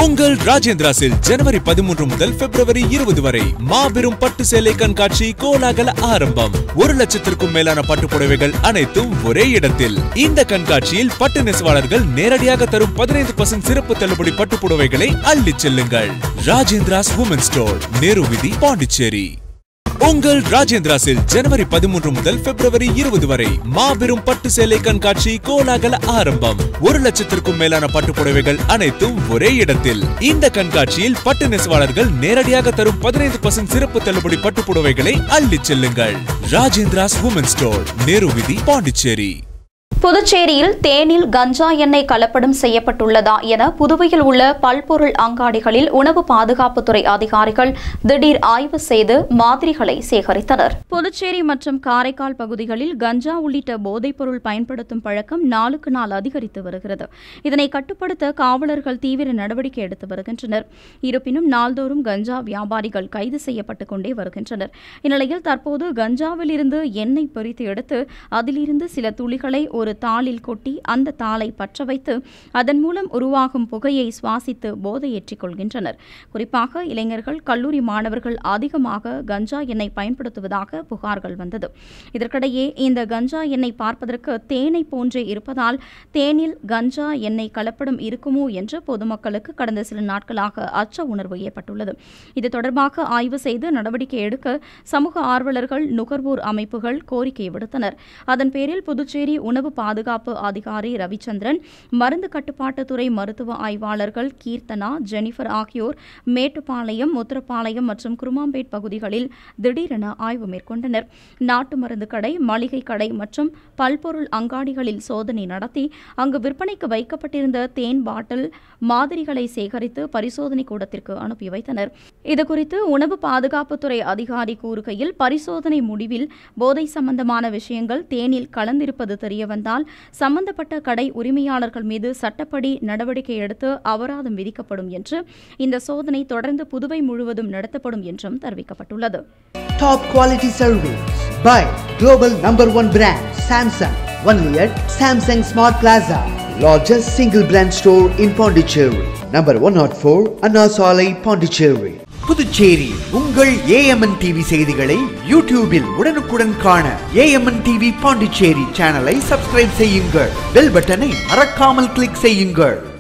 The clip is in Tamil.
உங்கள் ராஜேந்திராஸில் ஜனவரி பதிமூன்று முதல் பிப்ரவரி இருபது வரை மாபெரும் பட்டு சேலை கண்காட்சி கோலாகல ஆரம்பம் ஒரு லட்சத்திற்கும் மேலான பட்டு புடவைகள் அனைத்தும் ஒரே இடத்தில் இந்த கண்காட்சியில் பட்டு நெசவாளர்கள் நேரடியாக தரும் பதினைந்து சிறப்பு தள்ளுபடி பட்டு புடவைகளை அள்ளிச் செல்லுங்கள் ராஜேந்திராஸ் உமன் ஸ்டோர் நேரு வீதி பாண்டிச்சேரி உங்கள் ராஜேந்திராஸில் ஜனவரி பதிமூன்று முதல் பிப்ரவரி இருபது வரை மாபெரும் பட்டு சேலை கண்காட்சி கோலாகல ஆரம்பம் ஒரு லட்சத்திற்கும் மேலான பட்டு புடவைகள் அனைத்தும் ஒரே இடத்தில் இந்த கண்காட்சியில் பட்டு நெசவாளர்கள் நேரடியாக தரும் பதினைந்து சிறப்பு தள்ளுபடி பட்டு புடவைகளை அள்ளிச் செல்லுங்கள் ராஜேந்திராஸ் உமன் ஸ்டோர் நேரு வீதி பாண்டிச்சேரி புதுச்சேரியில் தேனில் கஞ்சா எண்ணெய் கலப்படம் செய்யப்பட்டுள்ளதா என புதுவையில் உள்ள பல்பொருள் அங்காடிகளில் உணவு பாதுகாப்புத்துறை அதிகாரிகள் திடீர் ஆய்வு செய்து மாதிரிகளை சேகரித்தனர் புதுச்சேரி மற்றும் காரைக்கால் பகுதிகளில் கஞ்சா உள்ளிட்ட போதைப்பொருள் பயன்படுத்தும் பழக்கம் நாளுக்கு நாள் அதிகரித்து வருகிறது இதனை கட்டுப்படுத்த காவலர்கள் தீவிர நடவடிக்கை எடுத்து வருகின்றனர் இருப்பினும் நாள்தோறும் கஞ்சா வியாபாரிகள் கைது செய்யப்பட்டுக் கொண்டே வருகின்றனர் இந்நிலையில் தற்போது கஞ்சாவில் இருந்து எண்ணெய் பிரித்து எடுத்து அதிலிருந்து சில துளிகளை ஒரு தாளில் கொட்டி அந்த தாளை பற்ற வைத்து அதன் மூலம் உருவாகும் புகையை சுவாசித்து போதையேற்றிக் கொள்கின்றனர் குறிப்பாக இளைஞர்கள் கல்லூரி மாணவர்கள் அதிகமாக கஞ்சா எண்ணெய் பயன்படுத்துவதாக புகார்கள் வந்தது இதற்கிடையே இந்த கஞ்சா எண்ணெய் பார்ப்பதற்கு தேனை போன்றே இருப்பதால் தேனில் கஞ்சா எண்ணெய் கலப்படம் இருக்குமோ என்று பொதுமக்களுக்கு கடந்த சில நாட்களாக அச்ச உணர்வு ஏற்பட்டுள்ளது இது தொடர்பாக ஆய்வு செய்து நடவடிக்கை எடுக்க சமூக ஆர்வலர்கள் நுகர்வோர் அமைப்புகள் கோரிக்கை விடுத்தனர் அதன் பேரில் புதுச்சேரி உணவு பாதுகாப்பு அதிகாரி ரவிச்சந்திரன் மருந்து கட்டுப்பாட்டுத்துறை மருத்துவ ஆய்வாளர்கள் கீர்த்தனா ஜெனிஃபர் ஆகியோர் மேட்டுப்பாளையம் முத்திரப்பாளையம் மற்றும் குருமாம்பேட் பகுதிகளில் திடீரென ஆய்வு மேற்கொண்டனர் நாட்டு மருந்து கடை மளிகை கடை மற்றும் பல்பொருள் அங்காடிகளில் சோதனை நடத்தி அங்கு விற்பனைக்கு வைக்கப்பட்டிருந்த தேன் பாட்டில் மாதிரிகளை சேகரித்து பரிசோதனை கூடத்திற்கு அனுப்பி வைத்தனர் இதுகுறித்து உணவு பாதுகாப்புத்துறை அதிகாரி கூறுகையில் பரிசோதனை முடிவில் போதை சம்பந்தமான விஷயங்கள் தேனில் கலந்திருப்பது தெரியவந்தால் சம்பந்தப்பட்ட கடை உரிமையாளர்கள் மீது சட்டப்படி நடவடிக்கை எடுத்து அபராதம் விதிக்கப்படும் என்று இந்த சோதனை தொடர்ந்து புதுவை முழுவதும் நடத்தப்படும் என்றும் தெரிவிக்கப்பட்டுள்ளது Top quality service by global number one brand Samsung. Only at Samsung Smart Plaza, largest single brand store in Pondicherry. Number 104 Anna Salai, Pondicherry. Puducherry உங்கள் ஏஎம்என் டிவி செய்திகளை யூடியூபில் உடனுக்குடன் காண ஏஎம்என் டிவி பாண்டிச்சேரி சேனலை சப்ஸ்கிரைப் செய்யுங்கள் பெல் பட்டனை மறக்காமல் கிளிக் செய்யுங்கள்